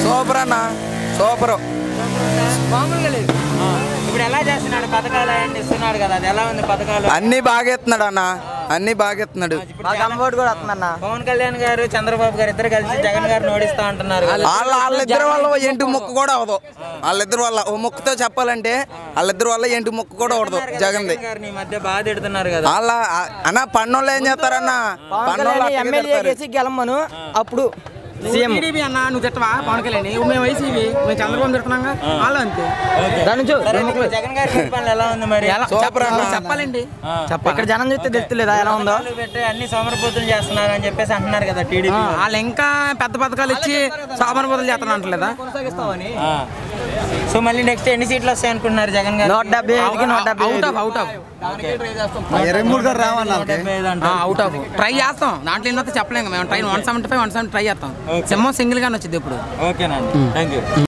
Super అన్న super మామూలుగా లేదు ఇప్పుడు ఎలా చేస్తున్నాడు పథకాలు అవన్నీ ఇస్తున్నాడు కదా అది ఎలా ఉంది పథకాలు అన్ని బాగా ఎత్తున్నాడు అన్న అన్ని బాగా ఎత్తున్నాడు ఇప్పుడు జగన్- పవన్ కళ్యాణ్ గారు చంద్రబాబు గారు ఇద్దరు కలిసి జగన్ గారిని ఓడిస్తా అంటున్నారు కదా. వాళ్ళ వాళ్ళిద్దరి వల్ల ఏంటి ముక్కు కూడా అవదు వాళ్ళిద్దరి వల్ల ఓ ముక్కుతో చెప్పాలంటే వాళ్ళిద్దరి వల్ల ఏంటి ముక్కు కూడా అవదు జగన్ది జగన్ గారిని ఈ మధ్య బాగా తిడుతున్నారు కదా వాళ్ళ అన్న పన్నోళ్ళు ఏం చేస్తారన్న పన్నోళ్ళు అట్టగే ఎమ్మెల్యే తిడతారు. చేసి గెలమ్మను అప్పుడు సీఎం టీడీపీ అన్న నువ్వు తిట్టవా పవన్ కళ్యాణ్ మేము వైసీపీ మేము చంద్రబాబు తిడుతున్నాగా వాళ్ళు అంతే దాని నుంచి సరే, ఇప్పుడు జగన్ గారి పరిపాలన ఎలా ఉంది మరి సూపర్ అన్న చెప్పాలండి ఇక్కడ జనం చూస్తే తెలుస్తలేదా ఎలా ఉందో పథకాలు పెట్టి అన్ని సోమరపోతులు చేస్తున్నారు అని చెప్పేసి అంటున్నారు కదా టీడీపీ వాళ్ళు ఇంకా పెద్ద పథకాలు ఇచ్చి సామాన్ బదులు చేస్తాను అంటలేదా సో మళ్ళీ నెక్స్ట్ ఎన్ని సీట్లు వస్తాయి అనుకుంటున్నారు జగన్ గారు నూట డెబ్బై ఐదుకి నూట డెబ్బై అవుట్ ఐదు. ఆఫ్ అవుట్ ఆఫ్ ఇరవై మూడు గారు రావాలి అవుట్ ఆఫ్ ట్రై చేస్తాం దాంట్లో ఎన్నో చెప్పలేము మేము try one seventy five one seventy try చేస్తాం సింహం సింగిల్ గానే వచ్చింది ఇప్పుడు ఓకేనండి థ్యాంక్ యూ